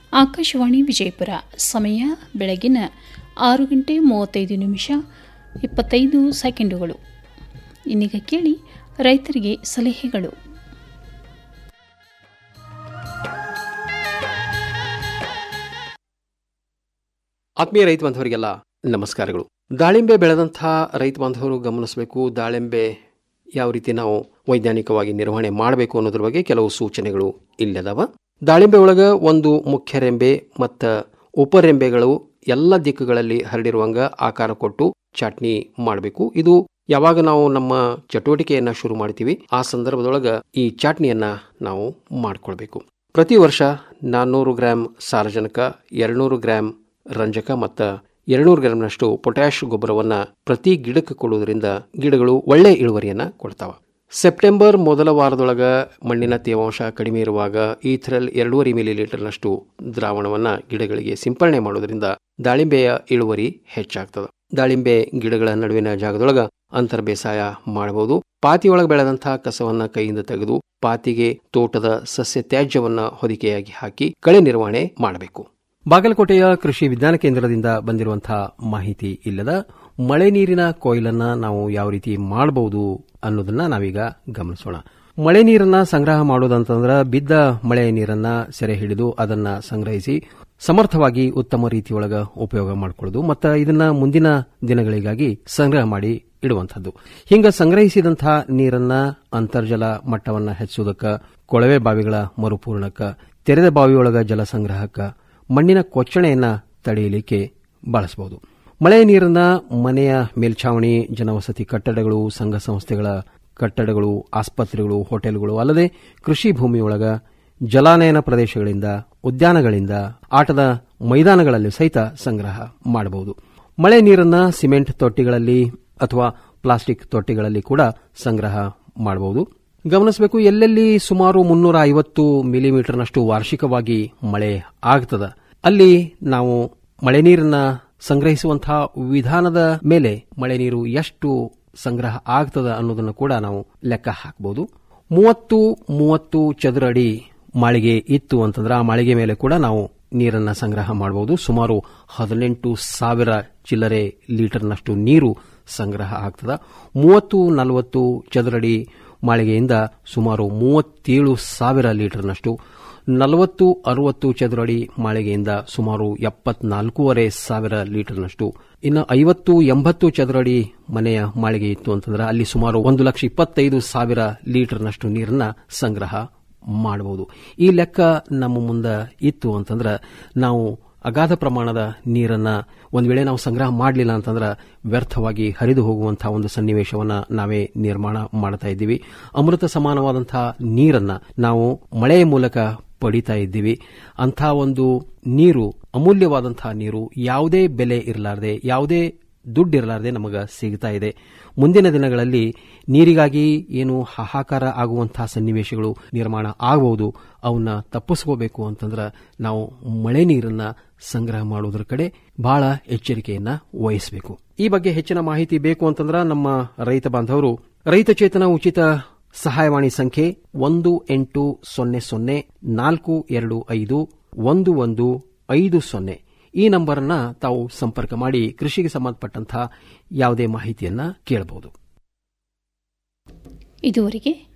ಆಕಾಶವಾಣಿ ವಿಜಯಪುರ ಸಮಯ ಬೆಳಗಿನ ಆರು ಗಂಟೆ ಮೂವತ್ತೈದು ನಿಮಿಷ ಇಪ್ಪತ್ತೈದು ಸೆಕೆಂಡುಗಳು ಇನ್ನೀಗ ಕೇಳಿ ರೈತರಿಗೆ ಸಲಹೆಗಳು ಆತ್ಮೀಯ ರೈತ ಬಾಂಧವರಿಗೆಲ್ಲ ನಮಸ್ಕಾರಗಳು ದಾಳಿಂಬೆ ಬೆಳೆದಂಥ ರೈತ ಬಾಂಧವರು ಗಮನಿಸಬೇಕು ದಾಳಿಂಬೆ ಯಾವ ರೀತಿ ನಾವು ವೈಜ್ಞಾನಿಕವಾಗಿ ನಿರ್ವಹಣೆ ಮಾಡಬೇಕು ಅನ್ನೋದ್ರ ಬಗ್ಗೆ ಕೆಲವು ಸೂಚನೆಗಳು ಇಲ್ಲದವ ದಾಳಿಂಬೆ ಒಳಗೆ ಒಂದು ಮುಖ್ಯ ರೆಂಬೆ ಮತ್ತು ಉಪರೆಂಬೆಗಳು ಎಲ್ಲ ದಿಕ್ಕುಗಳಲ್ಲಿ ಹರಡಿರುವಂಗ ಆಕಾರ ಕೊಟ್ಟು ಚಟ್ನಿ ಮಾಡಬೇಕು ಇದು ಯಾವಾಗ ನಾವು ನಮ್ಮ ಚಟುವಟಿಕೆಯನ್ನ ಶುರು ಮಾಡ್ತೀವಿ ಆ ಸಂದರ್ಭದೊಳಗೆ ಈ ಚಟ್ನಿಯನ್ನ ನಾವು ಮಾಡ್ಕೊಳ್ಬೇಕು ಪ್ರತಿ ವರ್ಷ ನಾನ್ನೂರು ಗ್ರಾಂ ಸಾರಜನಕ ಎರಡ್ನೂರು ಗ್ರಾಂ ರಂಜಕ ಮತ್ತು ಎರಡ್ನೂರು ಗ್ರಾಂನಷ್ಟು ಪೊಟ್ಯಾಶ್ ಗೊಬ್ಬರವನ್ನ ಪ್ರತಿ ಗಿಡಕ್ಕೆ ಕೊಡುವುದರಿಂದ ಗಿಡಗಳು ಒಳ್ಳೆ ಇಳುವರಿಯನ್ನ ಕೊಡ್ತಾವ ಸೆಪ್ಟೆಂಬರ್ ಮೊದಲ ವಾರದೊಳಗ ಮಣ್ಣಿನ ತೇವಾಂಶ ಕಡಿಮೆ ಇರುವಾಗ ಈಥರಲ್ ಎರಡೂವರೆ ಮಿಲಿ ಲೀಟರ್ನಷ್ಟು ದ್ರಾವಣವನ್ನ ಗಿಡಗಳಿಗೆ ಸಿಂಪರಣೆ ಮಾಡೋದ್ರಿಂದ ದಾಳಿಂಬೆಯ ಇಳುವರಿ ಹೆಚ್ಚಾಗ್ತದೆ ದಾಳಿಂಬೆ ಗಿಡಗಳ ನಡುವಿನ ಜಾಗದೊಳಗ ಅಂತರ ಬೇಸಾಯ ಮಾಡಬಹುದು ಪಾತಿಯೊಳಗೆ ಬೆಳೆದಂಥ ಕಸವನ್ನ ಕೈಯಿಂದ ತೆಗೆದು ಪಾತಿಗೆ ತೋಟದ ಸಸ್ಯ ತ್ಯಾಜ್ಯವನ್ನ ಹೊದಿಕೆಯಾಗಿ ಹಾಕಿ ಕಳೆ ನಿರ್ವಹಣೆ ಮಾಡಬೇಕು ಬಾಗಲಕೋಟೆಯ ಕೃಷಿ ವಿಜ್ಞಾನ ಕೇಂದ್ರದಿಂದ ಬಂದಿರುವಂತಹ ಮಾಹಿತಿ ಇಲ್ಲದ ಮಳೆ ನೀರಿನ ಕೊಯ್ಲನ್ನ ನಾವು ಯಾವ ರೀತಿ ಮಾಡಬಹುದು ಅನ್ನೋದನ್ನ ನಾವೀಗ ಗಮನಿಸೋಣ ಮಳೆ ನೀರನ್ನ ಸಂಗ್ರಹ ಮಾಡೋದಂತಂದ್ರ ಬಿದ್ದ ಮಳೆ ನೀರನ್ನ ಸೆರೆ ಹಿಡಿದು ಅದನ್ನ ಸಂಗ್ರಹಿಸಿ ಸಮರ್ಥವಾಗಿ ಉತ್ತಮ ರೀತಿಯೊಳಗ ಉಪಯೋಗ ಮಾಡಿಕೊಳ್ಳೋದು ಮತ್ತು ಇದನ್ನ ಮುಂದಿನ ದಿನಗಳಿಗಾಗಿ ಸಂಗ್ರಹ ಮಾಡಿ ಇಡುವಂಥದ್ದು ಹಿಂಗ ಸಂಗ್ರಹಿಸಿದಂತಹ ನೀರನ್ನ ಅಂತರ್ಜಲ ಮಟ್ಟವನ್ನ ಹೆಚ್ಚುವುದಕ್ಕ ಕೊಳವೆ ಬಾವಿಗಳ ಮರುಪೂರ್ಣಕ್ಕ ತೆರೆದ ಬಾವಿಯೊಳಗ ಜಲ ಸಂಗ್ರಹಕ್ಕ ಮಣ್ಣಿನ ಕೊಚ್ಚಣೆಯನ್ನ ತಡೆಯಲಿಕ್ಕೆ ಬಳಸಬಹುದು ಮಳೆ ನೀರನ್ನ ಮನೆಯ ಮೇಲ್ಛಾವಣಿ ಜನವಸತಿ ಕಟ್ಟಡಗಳು ಸಂಘ ಸಂಸ್ಥೆಗಳ ಕಟ್ಟಡಗಳು ಆಸ್ಪತ್ರೆಗಳು ಹೋಟೆಲ್ಗಳು ಅಲ್ಲದೆ ಕೃಷಿ ಭೂಮಿಯೊಳಗ ಜಲಾನಯನ ಪ್ರದೇಶಗಳಿಂದ ಉದ್ಯಾನಗಳಿಂದ ಆಟದ ಮೈದಾನಗಳಲ್ಲಿ ಸಹಿತ ಸಂಗ್ರಹ ಮಾಡಬಹುದು ಮಳೆ ನೀರನ್ನ ಸಿಮೆಂಟ್ ತೊಟ್ಟಿಗಳಲ್ಲಿ ಅಥವಾ ಪ್ಲಾಸ್ಟಿಕ್ ತೊಟ್ಟಿಗಳಲ್ಲಿ ಕೂಡ ಸಂಗ್ರಹ ಮಾಡಬಹುದು ಗಮನಿಸಬೇಕು ಎಲ್ಲೆಲ್ಲಿ ಸುಮಾರು ಮುನ್ನೂರ ಐವತ್ತು ಮಿಲಿಮೀಟರ್ನಷ್ಟು ವಾರ್ಷಿಕವಾಗಿ ಮಳೆ ಆಗ್ತದ ಅಲ್ಲಿ ನಾವು ಮಳೆ ನೀರನ್ನ ಸಂಗ್ರಹಿಸುವಂತಹ ವಿಧಾನದ ಮೇಲೆ ಮಳೆ ನೀರು ಎಷ್ಟು ಸಂಗ್ರಹ ಆಗ್ತದ ಅನ್ನೋದನ್ನು ಕೂಡ ನಾವು ಲೆಕ್ಕ ಹಾಕಬಹುದು ಮೂವತ್ತು ಮೂವತ್ತು ಚದುರ ಅಡಿ ಮಾಳಿಗೆ ಇತ್ತು ಅಂತಂದ್ರೆ ಆ ಮಾಳಿಗೆ ಮೇಲೆ ಕೂಡ ನಾವು ನೀರನ್ನ ಸಂಗ್ರಹ ಮಾಡಬಹುದು ಸುಮಾರು ಹದಿನೆಂಟು ಸಾವಿರ ಚಿಲ್ಲರೆ ಲೀಟರ್ನಷ್ಟು ನೀರು ಸಂಗ್ರಹ ಆಗ್ತದ ಮೂವತ್ತು ನಲವತ್ತು ಚದುರಡಿ ಮಾಳಿಗೆಯಿಂದ ಸುಮಾರು ಮೂವತ್ತೇಳು ಸಾವಿರ ಲೀಟರ್ನಷ್ಟು ನಲವತ್ತು ಅರವತ್ತು ಚದುರಡಿ ಮಾಳಿಗೆಯಿಂದ ಸುಮಾರು ಎಪ್ಪತ್ನಾಲ್ಕೂವರೆ ಸಾವಿರ ಲೀಟರ್ನಷ್ಟು ಇನ್ನು ಐವತ್ತು ಎಂಬತ್ತು ಚದುರಡಿ ಮನೆಯ ಮಾಳಿಗೆ ಇತ್ತು ಅಂತಂದ್ರೆ ಅಲ್ಲಿ ಸುಮಾರು ಒಂದು ಲಕ್ಷ ಇಪ್ಪತ್ತೈದು ಸಾವಿರ ಲೀಟರ್ನಷ್ಟು ನೀರನ್ನ ಸಂಗ್ರಹ ಮಾಡಬಹುದು ಈ ಲೆಕ್ಕ ನಮ್ಮ ಮುಂದೆ ಇತ್ತು ಅಂತಂದ್ರೆ ನಾವು ಅಗಾಧ ಪ್ರಮಾಣದ ನೀರನ್ನ ಒಂದು ವೇಳೆ ನಾವು ಸಂಗ್ರಹ ಮಾಡಲಿಲ್ಲ ಅಂತಂದ್ರೆ ವ್ಯರ್ಥವಾಗಿ ಹರಿದು ಹೋಗುವಂತಹ ಒಂದು ಸನ್ನಿವೇಶವನ್ನ ನಾವೇ ನಿರ್ಮಾಣ ಮಾಡ್ತಾ ಇದ್ದೀವಿ ಅಮೃತ ಸಮಾನವಾದಂತಹ ನೀರನ್ನ ನಾವು ಮಳೆಯ ಮೂಲಕ ಪಡಿತಾ ಇದ್ದೀವಿ ಅಂಥ ಒಂದು ನೀರು ಅಮೂಲ್ಯವಾದಂತಹ ನೀರು ಯಾವುದೇ ಬೆಲೆ ಇರಲಾರದೆ ಯಾವುದೇ ದುಡ್ಡು ಇರಲಾರದೆ ನಮಗ ಸಿಗ್ತಾ ಇದೆ ಮುಂದಿನ ದಿನಗಳಲ್ಲಿ ನೀರಿಗಾಗಿ ಏನು ಹಾಹಾಕಾರ ಆಗುವಂತಹ ಸನ್ನಿವೇಶಗಳು ನಿರ್ಮಾಣ ಆಗಬಹುದು ಅವನ್ನ ತಪ್ಪಿಸ್ಕೋಬೇಕು ಅಂತಂದ್ರೆ ನಾವು ಮಳೆ ನೀರನ್ನ ಸಂಗ್ರಹ ಮಾಡುವುದರ ಕಡೆ ಬಹಳ ಎಚ್ಚರಿಕೆಯನ್ನ ವಹಿಸಬೇಕು ಈ ಬಗ್ಗೆ ಹೆಚ್ಚಿನ ಮಾಹಿತಿ ಬೇಕು ಅಂತಂದ್ರೆ ನಮ್ಮ ರೈತ ಬಾಂಧವರು ರೈತ ಚೇತನ ಉಚಿತ ಸಹಾಯವಾಣಿ ಸಂಖ್ಯೆ ಒಂದು ಎಂಟು ಸೊನ್ನೆ ಸೊನ್ನೆ ನಾಲ್ಕು ಎರಡು ಐದು ಒಂದು ಒಂದು ಐದು ಸೊನ್ನೆ ಈ ನಂಬರ್ ಅನ್ನ ತಾವು ಸಂಪರ್ಕ ಮಾಡಿ ಕೃಷಿಗೆ ಸಂಬಂಧಪಟ್ಟಂತಹ ಯಾವುದೇ ಮಾಹಿತಿಯನ್ನ ಕೇಳಬಹುದು ಇದುವರೆಗೆ